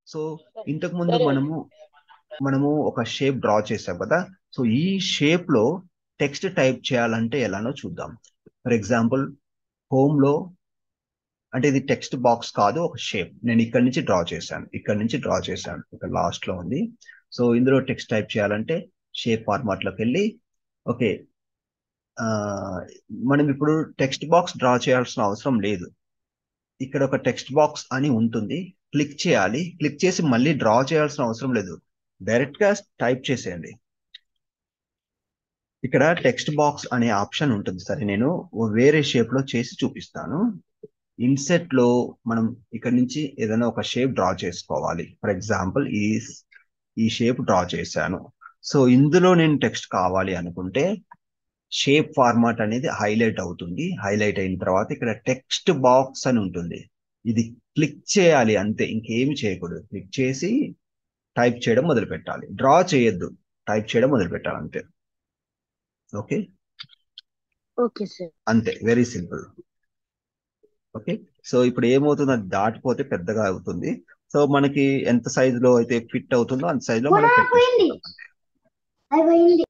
So ఇంతకు ముందు మనము మనము ఒక షేప్ డ్రా చేసాం కదా సో ఈ షేప్ లో టెక్స్ట్ టైప్ చేయాలంటే ఎలానో చూద్దాం ఫర్ ఎగ్జాంపుల్ హోమ్ లో అంటే ఇది టెక్స్ట్ బాక్స్ కాదు ఒక షేప్ నేను ఇక్కడ నుంచి డ్రా చేశాను ఇక్కడ నుంచి డ్రా చేశాను ఇక్కడ లాస్ట్ లో ఉంది సో ఇందులో టెక్స్ట్ టైప్ చేయాలంటే షేప్ ఫార్మాట్ లోకి వెళ్ళి ఓకే మనం ఇప్పుడు టెక్స్ట్ బాక్స్ డ్రా చేయాల్సిన అవసరం లేదు ఇక్కడ ఒక టెక్స్ట్ బాక్స్ అని ఉంటుంది క్లిక్ చేయాలి క్లిక్ చేసి మళ్ళీ డ్రా చేయాల్సిన అవసరం లేదు డైరెక్ట్ గా టైప్ చేసేయండి ఇక్కడ టెక్స్ట్ బాక్స్ అనే ఆప్షన్ ఉంటుంది సరే నేను వేరే షేప్ లో చేసి చూపిస్తాను ఇన్సెట్ లో మనం ఇక్కడ నుంచి ఏదైనా ఒక షేప్ డ్రా చేసుకోవాలి ఫర్ ఎగ్జాంపుల్ ఈ ఈ షేప్ డ్రా చేశాను సో ఇందులో నేను టెక్స్ట్ కావాలి అనుకుంటే షేప్ ఫార్మాట్ అనేది హైలైట్ అవుతుంది హైలైట్ అయిన తర్వాత ఇక్కడ టెక్స్ట్ బాక్స్ అని ఉంటుంది ఇది క్లిక్ చేయాలి అంతే ఇంకేమి చేయకూడదు క్లిక్ చేసి టైప్ చేయడం మొదలు పెట్టాలి డ్రా చేయొద్దు టైప్ చేయడం మొదలు పెట్టాలి అంతే ఓకే ఓకే సార్ అంతే వెరీ సింపుల్ ఓకే సో ఇప్పుడు ఏమవుతుంది అది దాటిపోతే పెద్దగా అవుతుంది సో మనకి ఎంత సైజ్ లో అయితే ఫిట్ అవుతుందో అంత సైజ్ లో మనం పెట్టేసుకుంటాం అంతే. అయిపోయింది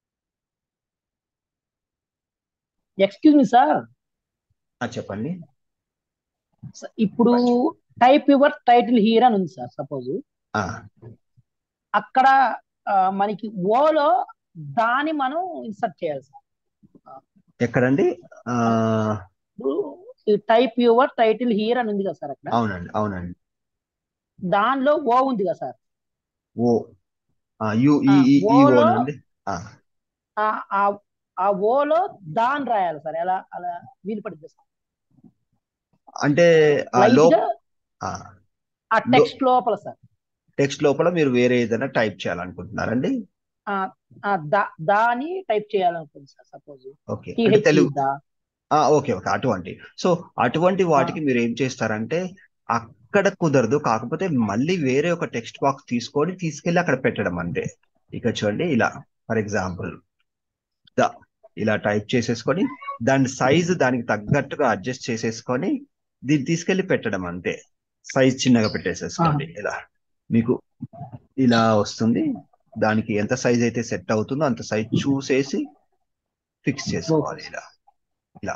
ఎక్స్క్యూజ్ మీ సార్ ఆ, చెప్పండి ఇప్పుడు టైప్ యువర్ టైటిల్ హియర్ అని ఉంది సార్ సపోజ్ ఆ, అక్కడ ఆ, మనకి ఓలో దాన్ని మనం ఇన్సర్ట్ చేయాలి సార్ ఎక్కడండి ఆ, ఇప్పుడు ఈ టైప్ యువర్ టైటిల్ హియర్ అని ఉంది కదా సార్ అక్కడ అవునండి అవునండి దానిలో ఓ ఉంది కదా సార్ ఓ ఆ, యు ఈ ఆ, ఈ ఈ ఓలో ఓనండి ఆ, ఆ ఆ- ఆ ఓలో దాన్ రాయాలి సార్ ఎలా అలా వీలు పడుతుంది సార్ అంటే ఆ లైట్ లో గా ఆ, ఆ లో టెక్స్ట్ లోపల సార్ టెక్స్ట్ లోపల మీరు వేరే ఏదైనా టైప్ చేయాలనుకుంటున్నారండి ఆ ఆ దా దాని టైప్ చేయాలనుకుంది సార్ సపోజ్ ఓకే అంటే టిహెచ్ తెలుగు దా ఆ, ఓకే ఓకే అటువంటి సో అటువంటి ఆ, వాటికి మీరు ఏం చేస్తారంటే అక్కడ కుదరదు కాకపోతే మళ్ళీ వేరే ఒక టెక్స్ట్ బాక్స్ తీసుకొని తీసుకెళ్ళి అక్కడ పెట్టడం అంతే ఇక చూడండి ఇలా ఫర్ ఎగ్జాంపుల్ ద ఇలా టైప్ చేసేసుకొని దాని సైజు దానికి తగ్గట్టుగా అడ్జస్ట్ చేసేసుకొని దీన్ని తీసుకెళ్ళి పెట్టడం అంతే సైజ్ చిన్నగా ఆ, పెట్టేసేసుకోండి ఇలా మీకు ఇలా వస్తుంది దానికి ఎంత సైజ్ అయితే సెట్ అవుతుందో అంత సైజ్ చూసేసి ఫిక్స్ ఓకే చేసుకోవాలి ఇలా ఇలా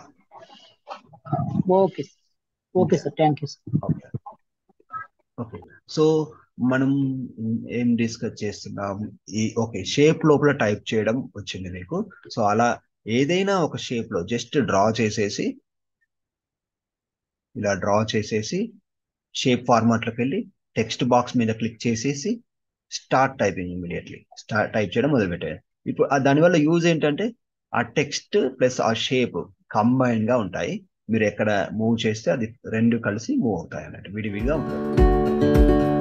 ఓకే ఓకే అంతే sir thank you sir okay okay so మనం ఏం డిస్కస్ చేస్తున్నాం ఈ ఓకే షేప్ లోపల టైప్ చేయడం వచ్చింది మీకు సో అలా ఏదైనా ఒక షేప్ లో జస్ట్ డ్రా చేసేసి ఇలా డ్రా చేసేసి షేప్ ఫార్మాట్ లోకి వెళ్ళి టెక్స్ట్ బాక్స్ మీద క్లిక్ చేసేసి start typing immediately start type చేయడం మొదలు పెట్టారు ఇప్పుడు ఆ దానివల్ల యూజ్ ఏంటంటే ఆ టెక్స్ట్ ప్లస్ ఆ షేప్ కంబైన్ గా ఉంటాయి మీరు ఎక్కడ మూవ్ చేస్తే అది రెండు కలిసి మూవ్ అవుతాయి అన్నట్టు విడివిడిగా ఉంటాయి